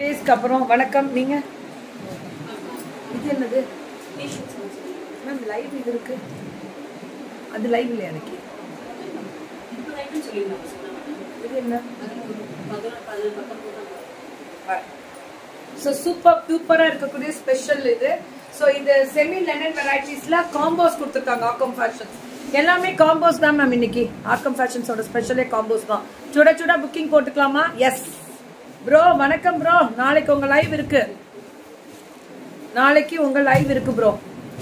டேஸ்க்கு அப்புறம் வணக்கம் நீங்க இது என்னது மேம் லைவ் இது இருக்கு அது லைவ் இல்லையா எனக்கு இது என்ன ஸோ சூப்பர் சூப்பரா இருக்கக்கூடிய ஸ்பெஷல் இது ஸோ இது செமி லெனன் வெரைட்டிஸ்ல காம்போஸ் கொடுத்துருக்காங்க ஆக்கம் ஃபேஷன் எல்லாமே காம்போஸ் தான் மேம் இன்னைக்கு ஆக்கம் ஃபேஷன்ஸோட ஸ்பெஷலே காம்போஸ் தான் சுட சுட புக்கிங் போட்டுக்கலாமா எஸ் ப்ரோ வணக்கம் ப்ரோ நாளைக்கு உங்க லைவ் இருக்கு நாளைக்கு உங்க லைவ் இருக்கு ப்ரோ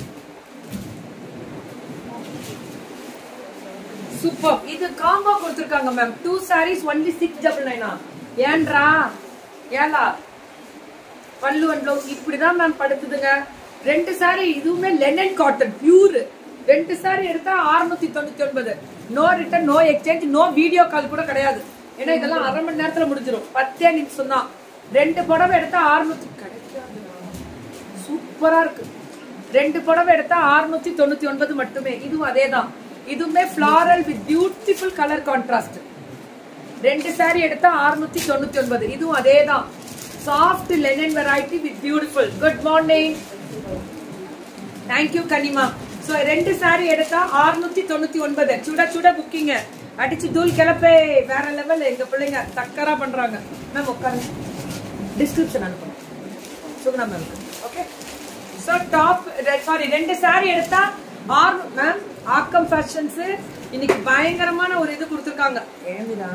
சூப்பர் இது காம்போ கொடுத்துருக்காங்க ma'am two saris only six double நைனா ஏன்றா ஏலா பல்லு அண்ட் பிளவுஸ் இப்படிதான் மேம் படுத்துதுங்க ரெண்டு சாரி இதுவுமே லெனன் காட்டன் பியூர் ரெண்டு சாரி எடுத்தா 699 தொண்ணூத்தி ஒன்பது no return no exchange no video call கூட கிடையாது ஏன்னா இதெல்லாம் அரை மணி நேரத்துல முடிஞ்சிடும் பத்தே நிமிஷம் தான் ரெண்டு புடவை எடுத்தா 600 கிடைக்காது சூப்பரா இருக்கு ரெண்டு புடவை எடுத்தா 699 தொண்ணூத்தி ஒன்பது மட்டுமே இதுவும் அதேதான் இதுவுமே floral with beautiful colour contrast ரெண்டு சாரி எடுத்தா 699 தொண்ணூத்தி ஒன்பது இதுவும் அதேதான் soft linen variety with beautiful good morning thank you Kanima so ரெண்டு சாரி எடுத்தா 699 தொண்ணூத்தி ஒன்பது சுட சுட புக்கிங்க அடிச்சு தூள் கிளப்பே வேற லெவல் எங்க பிள்ளைங்க தக்கரா பண்றாங்க மேம் உட்காருங்க டிஸ்கிரிப்ஷன் அனுப்புறேன் Suguna ma'am okay so top sari ரெண்டு சாரி எடுத்தா ஆறு மேம் ஆக்கம் ஃபேஷன்ஸ் இன்னைக்கு பயங்கரமான ஒரு இது கொடுத்துருக்காங்க ஏமிதா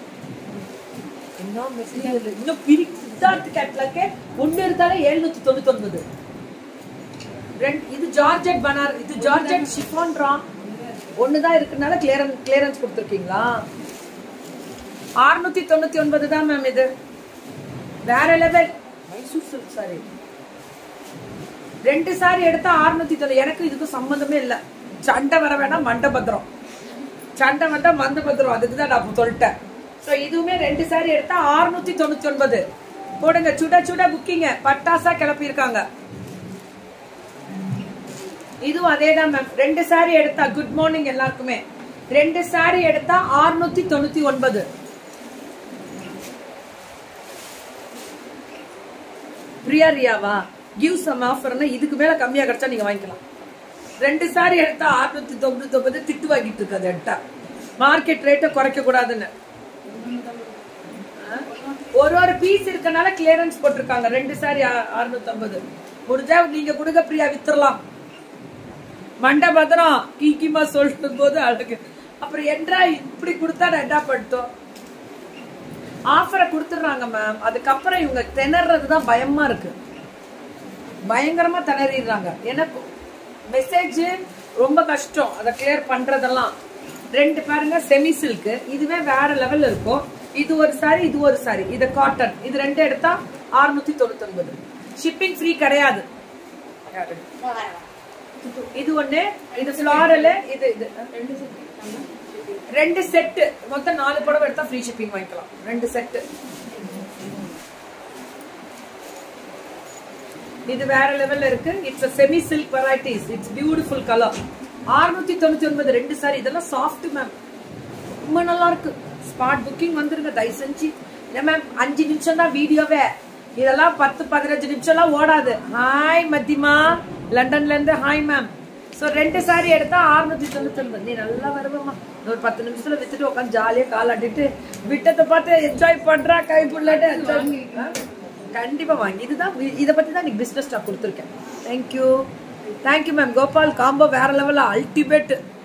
என்ன மெசேஜ் இன்னும் பிரி சித்தார்த் கேட்லாக்கே ஒன்னு எடுத்தாலே எழுநூத்தி தொண்ணூத்தி ஒன்பது ரெண்டு இது ஜார்ஜெட் பனார் இது ஜார்ஜெட் ஷிஃபான்ரா ஒண்ணுதான் இருக்குனால கிளியரன்ஸ் கிளியரன்ஸ் கொடுத்துருக்கீங்களா அறுநூத்தி தொண்ணூத்தி ஒன்பது தான் மேம் இது வேற லெவல் மைசூர் சில்க் சாரி ரெண்டு சாரி எடுத்தா அறுநூத்தி தொண்ணூறு எனக்கு இதுக்கும் சம்மந்தமே இல்ல சண்டை வர வேணாம் மண்டை பத்திரம் சண்டை வந்தா மந்த பத்திரம் அதுக்கு தான் நான் சொல்லிட்டேன் சோ இதுவுமே ரெண்டு சாரி எடுத்தா அறுநூத்தி தொண்ணூத்தி ஒன்பது போடுங்க சுட சுட புக்கிங்க பட்டாசா கிளப்பியிருக்காங்க இதுவும் அதே தான் மேம் ரெண்டு சாரி எடுத்தா குட் மார்னிங் எல்லாருக்குமே ரெண்டு சாரி எடுத்தா அறுநூத்தி தொண்ணூத்தி ஒன்பது பிரியா ரியாவா கிவ் சம் ஆஃபர்னா இதுக்கு மேல கம்மியா கிடைச்சா நீங்க வாங்கிக்கலாம் ரெண்டு சாரி எடுத்தா அறுநூத்தி தொண்ணூத்தி ஒன்பது திட்டு வாங்கிட்டு இருக்கு அது எடுத்தா மார்க்கெட் ரேட்டை குறைக்க கூடாதுன்னு ஒரு ஒரு பீஸ் இருக்கனால கிளியரன்ஸ் போட்டிருக்காங்க ரெண்டு சாரி அறுநூத்தி ஐம்பது முடிஞ்சா நீங்க கொடுங்க பிரியா வித்துறலாம் மண்டபத்திரம் கீக்கிமா சொல்லும் போது அழகு அப்புறம் என்றா இப்படி கொடுத்தா நான் என்ன படுத்தோம் ஆஃபரை கொடுத்துடுறாங்க மேம் அதுக்கப்புறம் இவங்க திணறது தான் பயமா இருக்கு பயங்கரமா திணறிடுறாங்க எனக்கு மெசேஜ் ரொம்ப கஷ்டம் அதை கிளியர் பண்றதெல்லாம் ரெண்டு பாருங்க செமி சில்க் இதுவே வேற லெவல்ல இருக்கும் இது ஒரு சாரி இது ஒரு சாரி இது காட்டன் இது ரெண்டு எடுத்தா அறுநூத்தி தொண்ணூத்தி ஒன்பது ஷிப்பிங் ஃப்ரீ கிடையாது இது ஒண்ணு இது ஃபிளாரல் இது இது ரெண்டு செட் மொத்தம் நாலு புடவை எடுத்தா ஃப்ரீ ஷிப்பிங் வாங்கிக்கலாம் ரெண்டு செட் இது வேற லெவல்ல இருக்கு it's semi silk varieties it's beautiful colour அறுநூத்தி தொண்ணூத்தி ஒன்பது ரெண்டு சாரி இதெல்லாம் சாஃப்ட் மேம் ரொம்ப நல்லா இருக்கு ஸ்பாட் புக்கிங் வந்துருங்க தயவு செஞ்சு இல்ல மேம் அஞ்சு நிமிஷம் தான் வீடியோவே இதெல்லாம் பத்து பதினஞ்சு நிமிஷம் எல்லாம் ஓடாது ஹாய் மத்திமா லண்டன்ல இருந்து ஹாய் மேம் சோ ரெண்டு சாரி எடுத்தா அறுநூத்தி தொண்ணூத்தி ஒன்பது நீ நல்லா வருவமா ஒரு பத்து நிமிஷத்துல வித்துட்டு உட்காந்து ஜாலியா கால் ஆட்டிட்டு விட்டத்தை பார்த்து என்ஜாய் பண்றா கை புள்ளாட்டு enjoy- கண்டிப்பா வாங்கி இதுதான் வி- இத பத்தி தான் நீங்க பிசினஸ் ஸ்டாக் கொடுத்துருக்கேன் thank you thank you ma'am Gopal combo வேற லெவல்ல அல்டிமேட்